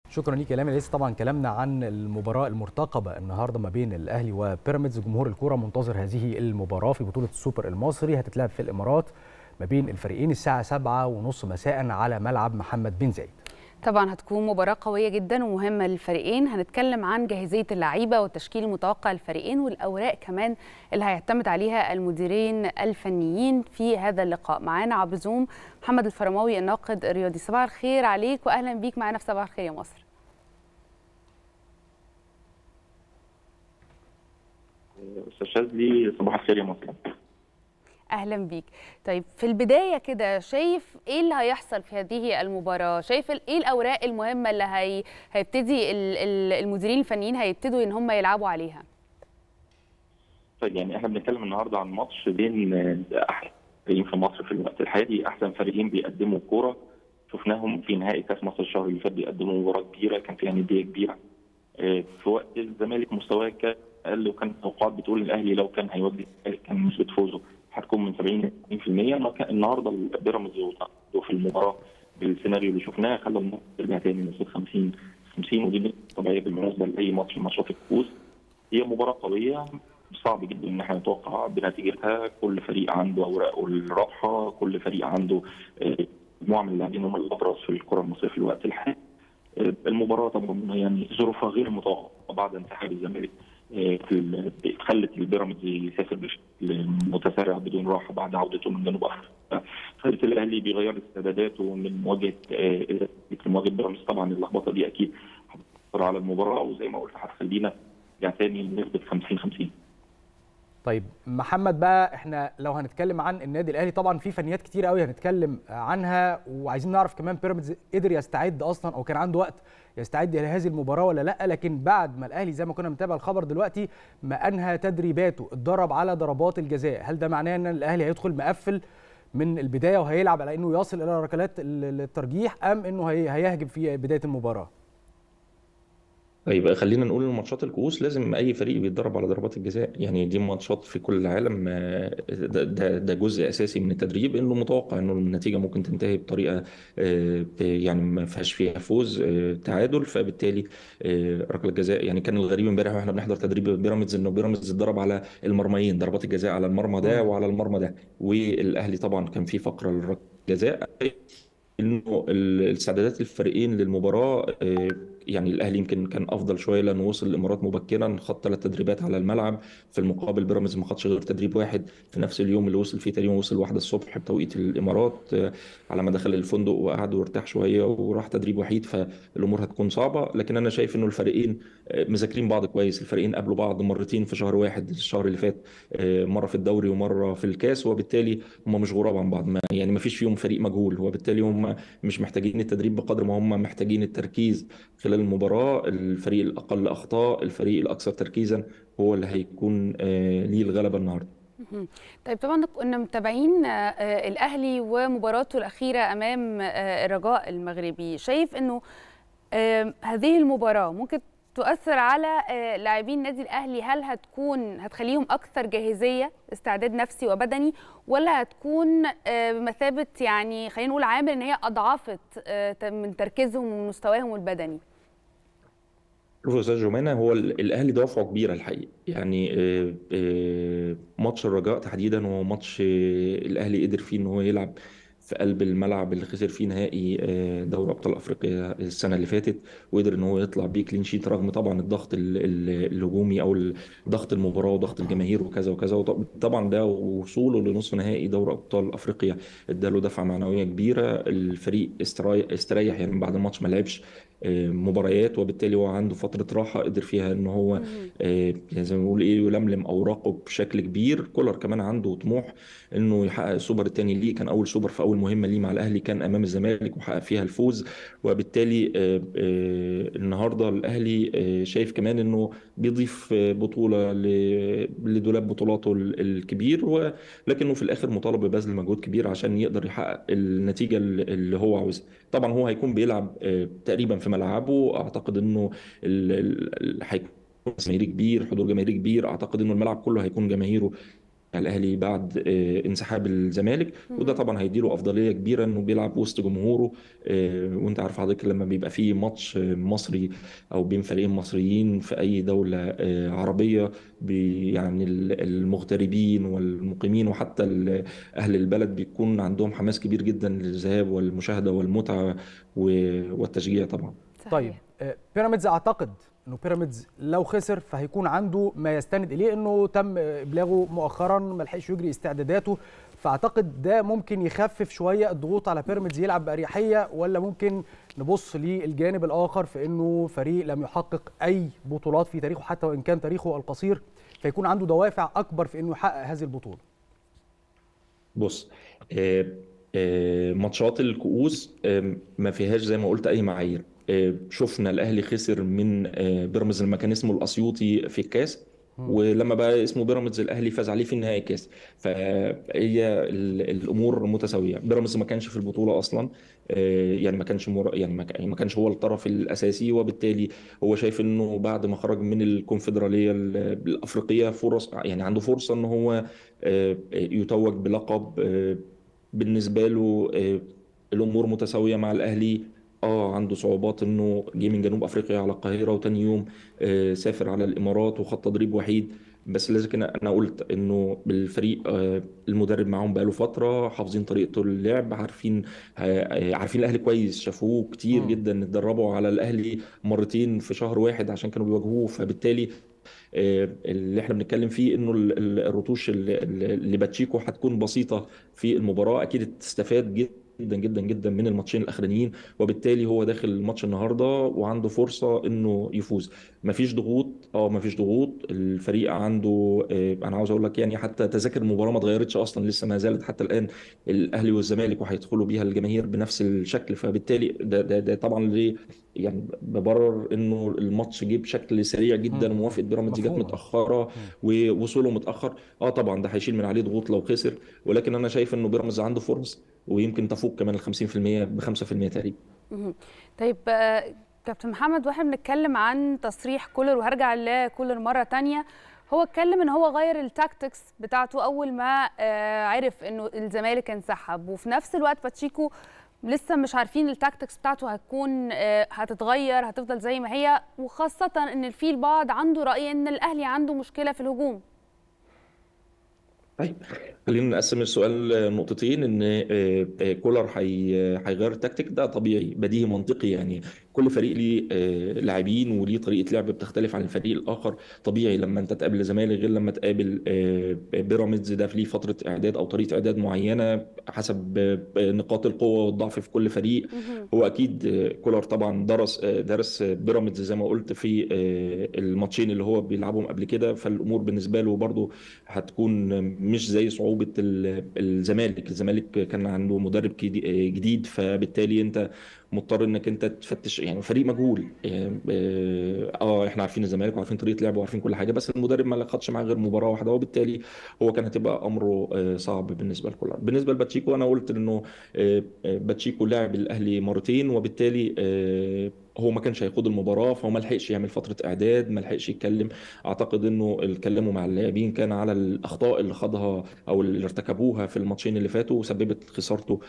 شكرا ليك يا لامي لسه طبعا كلامنا عن المباراه المرتقبه النهارده ما بين الاهلي وبيراميدز جمهور الكوره منتظر هذه المباراه في بطوله السوبر المصري هتتلعب في الامارات ما بين الفريقين الساعه 7 ونص مساء على ملعب محمد بن زايد طبعا هتكون مباراة قوية جدا ومهمة للفريقين هنتكلم عن جاهزية اللعيبة والتشكيل المتوقع للفريقين والأوراق كمان اللي هيعتمد عليها المديرين الفنيين في هذا اللقاء معانا عبر زوم محمد الفرماوي الناقد الرياضي صباح الخير عليك وأهلا بيك معانا في صباح الخير يا مصر استاذ شاذلي صباح الخير يا مصر اهلا بيك طيب في البدايه كده شايف ايه اللي هيحصل في هذه المباراه شايف ايه الاوراق المهمه اللي هي... هيبتدي المديرين الفنيين هيبتدوا ان هم يلعبوا عليها طيب يعني احنا بنتكلم النهارده عن ماتش بين احسن فريقين في مصر في الوقت الحالي احسن فريقين بيقدموا كوره شفناهم في نهائي كاس مصر الشهر اللي فات بيقدموا مباراه كبيره كان فيها نديه كبيره في وقت الزمالك مستواه كان اقل وكان التوقعات بتقول الاهلي لو كان هيواجه الزمالك كان نسبه فوزه هتكون من 70 ل 80% النهارده بيراميدز في المباراه بالسيناريو اللي شفناه خلى الماتش يرجع تاني لنسبه 50 50 ودي طبيعيه بالمناسبه لاي ماتش من ماتشات الكؤوس هي مباراه قويه صعب جدا ان احنا نتوقع بنتيجتها كل فريق عنده اوراقه الراحه كل فريق عنده مجموعه من اللاعبين هم الابرز في الكره المصريه في الوقت الحالي المباراه طبعا يعني ظروفها غير متوقعه بعد انسحاب الزمالك خلت البيراميدز يسافر بشكل متسارع بدون راحه بعد عودته من جنوب افريقيا. خلت الاهلي بيغير استعداداته من مواجهه مواجهه بيراميدز طبعا اللخبطه دي اكيد هتاثر على المباراه وزي ما قلت هتخلينا نرجع تاني لنسبه 50 50. طيب محمد بقى احنا لو هنتكلم عن النادي الاهلي طبعا في فنيات كتير قوي هنتكلم عنها وعايزين نعرف كمان بيراميدز قدر يستعد اصلا او كان عنده وقت يستعد لهذه المباراه ولا لا لكن بعد ما الاهلي زي ما كنا بنتابع الخبر دلوقتي ما انهى تدريباته اتدرب على ضربات الجزاء هل ده معناه ان الاهلي هيدخل مقفل من البدايه وهيلعب على انه يصل الى ركلات الترجيح ام انه هيهاجم في بدايه المباراه طيب خلينا نقول ان ماتشات الكؤوس لازم اي فريق بيتدرب على ضربات الجزاء يعني دي ماتشات في كل العالم ده, ده, ده جزء اساسي من التدريب انه متوقع انه النتيجه ممكن تنتهي بطريقه يعني ما فيهاش فيها فوز تعادل فبالتالي ركله جزاء يعني كان الغريب امبارح واحنا بنحضر تدريب بيراميدز انه بيراميدز اتدرب على المرميين ضربات الجزاء على المرمى ده وعلى المرمى ده والاهلي طبعا كان في فقره للركله الجزاء انه الاستعدادات الفريقين للمباراه يعني الاهلي يمكن كان افضل شويه لانه وصل الامارات مبكرا خد ثلاث تدريبات على الملعب في المقابل بيراميدز ما خدش غير تدريب واحد في نفس اليوم اللي وصل فيه تقريبا وصل واحدة الصبح بتوقيت الامارات على ما دخل الفندق وقعد وارتاح شويه وراح تدريب وحيد فالامور هتكون صعبه لكن انا شايف انه الفريقين مذاكرين بعض كويس الفريقين قابلوا بعض مرتين في شهر واحد الشهر اللي فات مره في الدوري ومره في الكاس وبالتالي هم مش غراب عن بعض ما يعني ما فيش فيهم فريق مجهول وبالتالي هم مش محتاجين التدريب بقدر ما هم محتاجين التركيز خلال المباراه الفريق الاقل اخطاء الفريق الاكثر تركيزا هو اللي هيكون ليه الغلبه النهارده طيب طبعا كنا متابعين الاهلي ومباراته الاخيره امام الرجاء المغربي شايف انه هذه المباراه ممكن تؤثر على لاعبين النادي الاهلي هل هتكون هتخليهم اكثر جاهزيه استعداد نفسي وبدني ولا هتكون بمثابه يعني خلينا نقول عامل ان هي اضعفت من تركيزهم ومن مستواهم البدني شوف يا استاذ جمانه هو الاهلي دوافعه كبيره الحقيقه يعني ماتش الرجاء تحديدا هو ماتش الاهلي قدر فيه ان هو يلعب في قلب الملعب اللي خسر فيه نهائي دوري ابطال افريقيا السنه اللي فاتت وقدر ان هو يطلع بيه كلين شيت رغم طبعا الضغط الهجومي او ضغط المباراه وضغط الجماهير وكذا وكذا وطبعا ده وصوله لنصف نهائي دوري ابطال افريقيا اداله دفعه معنويه كبيره الفريق استريح يعني بعد الماتش ما لعبش مباريات وبالتالي هو عنده فتره راحه قدر فيها ان هو يعني زي ما بنقول ايه يلملم اوراقه بشكل كبير كولر كمان عنده طموح انه يحقق السوبر الثاني ليه كان اول سوبر في اول مهمه ليه مع الاهلي كان امام الزمالك وحقق فيها الفوز وبالتالي النهارده الاهلي شايف كمان انه بيضيف بطوله لدولاب بطولاته الكبير ولكنه في الاخر مطالب ببذل مجهود كبير عشان يقدر يحقق النتيجه اللي هو عاوزها طبعا هو هيكون بيلعب تقريبا في ملعبه اعتقد انه هيكون جماهيري كبير حضور جماهيري كبير اعتقد انه الملعب كله هيكون جماهيره الاهلي بعد آه، انسحاب الزمالك وده طبعا هيديله افضليه كبيره انه بيلعب وسط جمهوره آه، وانت عارف حضرتك لما بيبقى فيه ماتش آه، مصري او بين فريقين مصريين في اي دوله آه، عربيه بي- يعني ال- المغتربين والمقيمين وحتى ال- اهل البلد بيكون عندهم حماس كبير جدا للذهاب والمشاهده والمتعه و- والتشجيع طبعا صحيح. طيب آه، بيراميدز اعتقد انه بيراميدز لو خسر فهيكون عنده ما يستند اليه انه تم ابلاغه مؤخرا ما لحقش يجري استعداداته فاعتقد ده ممكن يخفف شويه الضغوط على بيراميدز يلعب باريحيه ولا ممكن نبص للجانب الاخر في انه فريق لم يحقق اي بطولات في تاريخه حتى وان كان تاريخه القصير فيكون عنده دوافع اكبر في انه يحقق هذه البطوله بص آه، آه، ماتشات الكؤوس آه، ما فيهاش زي ما قلت اي معايير آه، شفنا الاهلي خسر من آه، بيراميدز لما كان اسمه الاسيوطي في الكاس ولما بقى اسمه بيراميدز الاهلي فاز عليه في النهائي الكاس فهي ال- الامور متساويه بيراميدز ما كانش في البطوله اصلا آه، يعني ما كانش مر... يعني ما ك- ما كانش هو الطرف الاساسي وبالتالي هو شايف انه بعد ما خرج من الكونفدراليه ال- الافريقيه فرص يعني عنده فرصه ان هو آه، يتوج بلقب آه، بالنسبه له آه، الامور متساويه مع الاهلي اه عنده صعوبات انه جه من جنوب افريقيا على القاهره وتاني يوم آه، سافر على الامارات وخد تدريب وحيد بس لازم انا أنا قلت انه بالفريق آه، المدرب معاهم بقاله فتره حافظين طريقته اللعب عارفين آه، عارفين الاهلي كويس شافوه كتير مم. جدا اتدربوا على الاهلي مرتين في شهر واحد عشان كانوا بيواجهوه فبالتالي آه، اللي احنا بنتكلم فيه انه ال- ال- الرتوش اللي اللي باتشيكو هتكون بسيطه في المباراه اكيد تستفاد جدا جدا جدا من الماتشين الاخرانيين وبالتالي هو داخل الماتش النهارده وعنده فرصه انه يفوز مفيش ضغوط اه مفيش ضغوط الفريق عنده آه، انا عاوز اقول لك يعني حتى تذاكر المباراه ما اتغيرتش اصلا لسه ما زالت حتى الان الاهلي والزمالك وهيدخلوا بيها الجماهير بنفس الشكل فبالتالي ده ده, ده طبعا ليه يعني ببرر انه الماتش جه بشكل سريع جدا مم. وموافقه بيراميدز جت مفهوم. متاخره ووصوله متاخر اه طبعا ده هيشيل من عليه ضغوط لو خسر ولكن انا شايف انه بيراميدز عنده فرص ويمكن تفوق كمان ال 50% ب 5% تقريبا مهم. طيب آه، كابتن محمد واحنا بنتكلم عن تصريح كولر وهرجع لكولر مره تانية هو اتكلم ان هو غير التاكتكس بتاعته اول ما آه، عرف انه الزمالك انسحب وفي نفس الوقت باتشيكو لسه مش عارفين التاكتكس بتاعته هتكون آه، هتتغير هتفضل زي ما هي وخاصه ان في البعض عنده راي ان الاهلي عنده مشكله في الهجوم طيب خلينا نقسم السؤال نقطتين ان آه، آه، كولر هي- هيغير التكتيك ده طبيعي بديهي منطقي يعني كل فريق ليه آه، لاعبين وليه طريقه لعب بتختلف عن الفريق الاخر طبيعي لما انت تقابل الزمالك غير لما تقابل آه، بيراميدز ده ليه فتره اعداد او طريقه اعداد معينه حسب آه، نقاط القوه والضعف في كل فريق مهم. هو اكيد آه، كولر طبعا درس آه، درس آه، بيراميدز زي ما قلت في آه، الماتشين اللي هو بيلعبهم قبل كده فالامور بالنسبه له برضو هتكون مش زي صعوبه ال- الزمالك الزمالك كان عنده مدرب كدي- آه، جديد فبالتالي انت مضطر انك انت تفتش يعني فريق مجهول اه آه، احنا عارفين الزمالك وعارفين طريقه لعبه وعارفين كل حاجه بس المدرب ما خدش معاه غير مباراه واحده وبالتالي هو كان هتبقى امره آه، صعب بالنسبه لكولر بالنسبه لباتشيكو انا قلت انه آه، آه، باتشيكو لعب الاهلي مرتين وبالتالي آه، هو ما كانش هيخوض المباراه فهو ما لحقش يعمل فتره اعداد ما لحقش يتكلم اعتقد انه الكلام مع اللاعبين كان على الاخطاء اللي خاضها او اللي ارتكبوها في الماتشين اللي فاتوا وسببت خسارته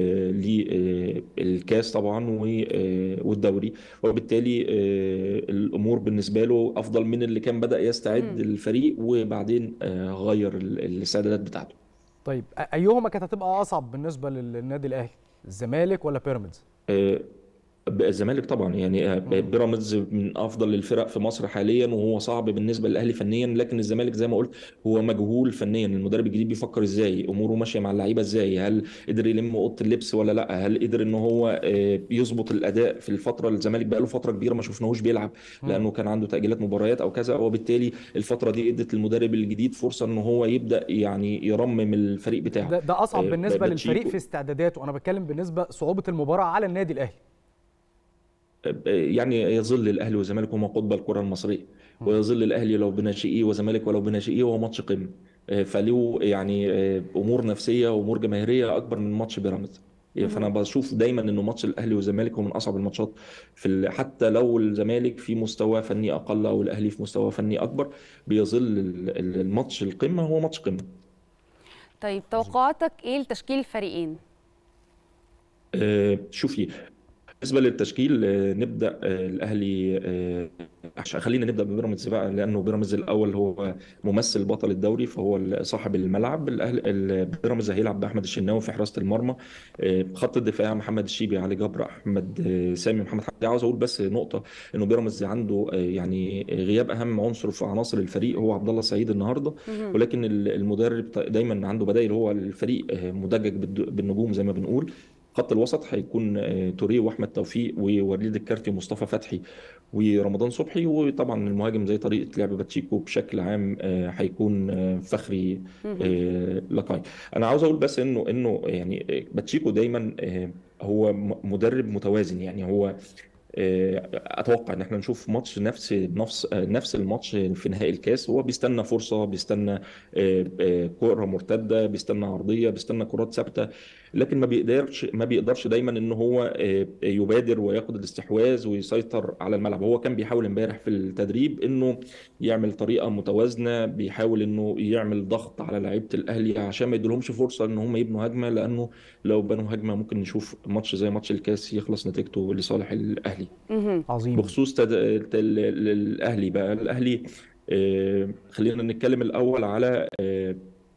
للكاس طبعا و- آه، والدوري وبالتالي آه، الامور بالنسبه له افضل من اللي كان بدا يستعد مم. الفريق وبعدين آه، غير ال- الاستعدادات بتاعته طيب أ- ايهما كانت هتبقى اصعب بالنسبه للنادي الاهلي الزمالك ولا بيراميدز آه، الزمالك طبعا يعني آه، بيراميدز من افضل الفرق في مصر حاليا وهو صعب بالنسبه للاهلي فنيا لكن الزمالك زي ما قلت هو مجهول فنيا المدرب الجديد بيفكر ازاي اموره ماشيه مع اللعيبه ازاي هل قدر يلم اوضه اللبس ولا لا هل قدر ان هو آه، يظبط الاداء في الفتره اللي الزمالك بقى له فتره كبيره ما شفناهوش بيلعب لانه كان عنده تاجيلات مباريات او كذا وبالتالي الفتره دي ادت للمدرب الجديد فرصه ان هو يبدا يعني يرمم الفريق بتاعه ده, ده اصعب آه، بالنسبه باتشيكو. للفريق في استعداداته انا بتكلم بالنسبه صعوبه المباراه على النادي الاهلي يعني يظل الاهلي والزمالك هما قطب الكره المصريه ويظل الاهلي لو بناشئيه والزمالك ولو بناشئيه هو ماتش قمه فله يعني امور نفسيه وامور جماهيريه اكبر من ماتش بيراميدز فانا بشوف دايما انه ماتش الاهلي والزمالك هو من اصعب الماتشات في ال... حتى لو الزمالك في مستوى فني اقل او الاهلي في مستوى فني اكبر بيظل ال- ال- الماتش القمه هو ماتش قمه طيب توقعاتك ايه لتشكيل الفريقين آه، شوفي بالنسبه للتشكيل آه، نبدا آه، الاهلي آه، عشان خلينا نبدا ببيراميدز بقى لانه بيراميدز الاول هو ممثل بطل الدوري فهو صاحب الملعب الاهلي ال- بيراميدز هيلعب باحمد الشناوي في حراسه المرمى آه، خط الدفاع محمد الشيبي علي جبر احمد آه، سامي محمد حمدي عاوز اقول بس نقطه انه بيراميدز عنده آه، يعني غياب اهم عنصر في عناصر الفريق هو عبد الله سعيد النهارده مهم. ولكن ال- المدرب دايما عنده بدائل هو الفريق آه، مدجج بالد- بالنجوم زي ما بنقول خط الوسط هيكون آه، توريه واحمد توفيق ووليد الكارتي ومصطفى فتحي ورمضان صبحي وطبعا المهاجم زي طريقه لعب باتشيكو بشكل عام آه، هيكون آه، فخري مهم. آه، لقاي انا عاوز اقول بس انه انه يعني آه، باتشيكو دايما آه، هو م- مدرب متوازن يعني هو آه، اتوقع ان احنا نشوف ماتش نفس نفس آه، نفس الماتش في نهائي الكاس هو بيستنى فرصه بيستنى آه، آه، كره مرتده بيستنى عرضيه بيستنى كرات ثابته لكن ما بيقدرش ما بيقدرش دايما ان هو آه، يبادر وياخد الاستحواذ ويسيطر على الملعب هو كان بيحاول امبارح في التدريب انه يعمل طريقه متوازنه بيحاول انه يعمل ضغط على لعيبه الاهلي عشان ما يديلهمش فرصه ان هم يبنوا هجمه لانه لو بنوا هجمه ممكن نشوف ماتش زي ماتش الكاس يخلص نتيجته لصالح الاهلي مهم. عظيم بخصوص تد... تل... الاهلي بقى الاهلي آه، خلينا نتكلم الاول على آه،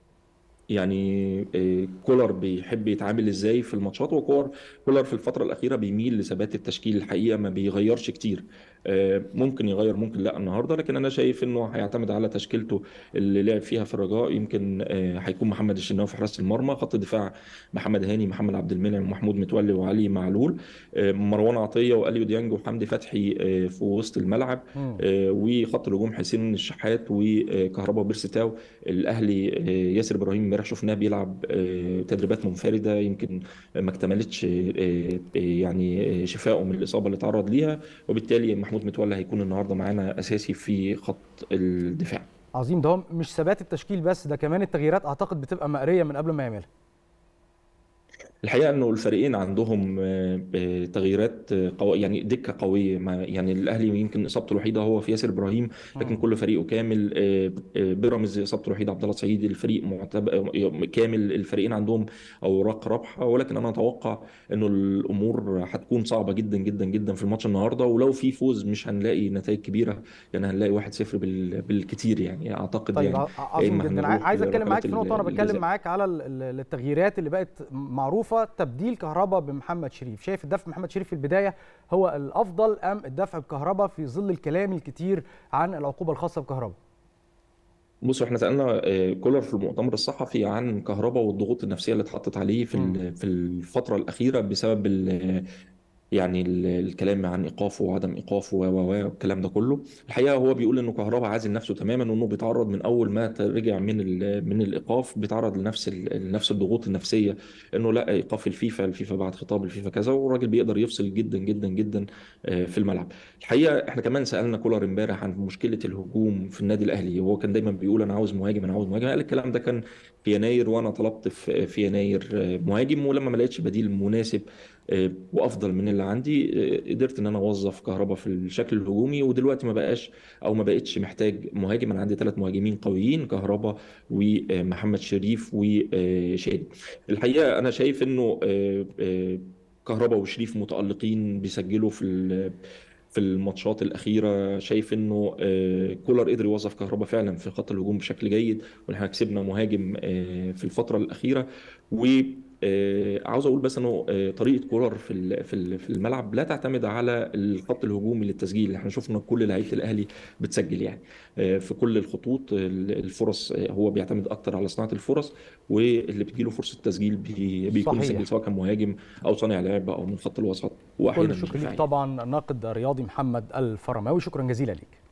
يعني آه، كولر بيحب يتعامل ازاي في الماتشات وكولر كولر في الفتره الاخيره بيميل لثبات التشكيل الحقيقه ما بيغيرش كتير آه، ممكن يغير ممكن لا النهارده لكن انا شايف انه هيعتمد على تشكيلته اللي لعب فيها في الرجاء يمكن آه، هيكون محمد الشناوي في حراسه المرمى خط الدفاع محمد هاني محمد عبد المنعم ومحمود متولي وعلي معلول آه، مروان عطيه واليو ديانج وحمدي فتحي آه، في وسط الملعب مم. آه، وخط الهجوم حسين الشحات وكهربا وبيرستاو الاهلي آه، ياسر ابراهيم امبارح شفناه بيلعب آه، تدريبات منفرده يمكن ما اكتملتش آه، آه، يعني آه، شفائه من الاصابه اللي تعرض ليها وبالتالي محمود متولي هيكون النهارده معانا اساسي في خط الدفاع عظيم ده هو مش ثبات التشكيل بس ده كمان التغييرات اعتقد بتبقى مقريه من قبل ما يعملها الحقيقه انه الفريقين عندهم آه، آه، تغييرات آه، قوية يعني دكه قويه ما يعني الاهلي يمكن اصابته الوحيده هو في ياسر ابراهيم لكن مم. كل فريقه كامل آه، آه، بيراميدز اصابته الوحيده عبد الله سعيد الفريق معتب... آه، كامل الفريقين عندهم اوراق رابحه ولكن انا اتوقع انه الامور هتكون صعبه جدا جدا جدا في الماتش النهارده ولو في فوز مش هنلاقي نتائج كبيره يعني هنلاقي 1-0 بال... بالكتير يعني اعتقد طيب يعني ع- عظيم اما جدا هنروح عايز اتكلم معاك لركلات في نقطه وانا بتكلم الجزاء معاك على ال- ال- التغييرات اللي بقت معروفه تبديل كهربا بمحمد شريف شايف الدفع بمحمد شريف في البدايه هو الافضل ام الدفع بكهربا في ظل الكلام الكتير عن العقوبه الخاصه بكهربا بصوا احنا سالنا آه، كولر في المؤتمر الصحفي عن كهربا والضغوط النفسيه اللي اتحطت عليه في مم. ال- في الفتره الاخيره بسبب ال- يعني ال- الكلام عن ايقافه وعدم ايقافه و و و والكلام ده كله الحقيقه هو بيقول انه كهربا عازل نفسه تماما وانه بيتعرض من اول ما رجع من ال- من الايقاف بيتعرض لنفس ال- لنفس الضغوط النفسيه انه لا ايقاف الفيفا الفيفا بعد خطاب الفيفا كذا والراجل بيقدر يفصل جدا جدا جدا آه، في الملعب الحقيقه احنا كمان سالنا كولر امبارح عن مشكله الهجوم في النادي الاهلي هو كان دايما بيقول انا عاوز مهاجم انا عاوز مهاجم قال الكلام ده كان في يناير وانا طلبت في في يناير آه، مهاجم ولما ما لقيتش بديل مناسب آه، وافضل من اللي عندي آه، قدرت ان انا اوظف كهربا في الشكل الهجومي ودلوقتي ما بقاش او ما بقتش محتاج مهاجم انا عندي ثلاث مهاجمين قويين كهربا ومحمد شريف وشادي الحقيقه انا شايف انه آه، آه، كهربا وشريف متالقين بيسجلوا في ال- في الماتشات الأخيرة شايف إنه آه، كولر قدر يوظف كهربا فعلا في خط الهجوم بشكل جيد وإحنا كسبنا مهاجم آه، في الفترة الأخيرة و آه، عاوز اقول بس انه آه، طريقه كولر في ال- في ال- في الملعب لا تعتمد على الخط الهجومي للتسجيل احنا شفنا كل لعيبه الاهلي بتسجل يعني آه، في كل الخطوط ال- الفرص آه، هو بيعتمد اكتر على صناعه الفرص واللي بتجيله فرصه تسجيل بي- بيكون صحيح. مسجل سواء كان مهاجم او صانع لعب او من خط الوسط كل واحيانا الشكر ليك دفاعي طبعا الناقد الرياضي محمد الفرماوي شكرا جزيلا ليك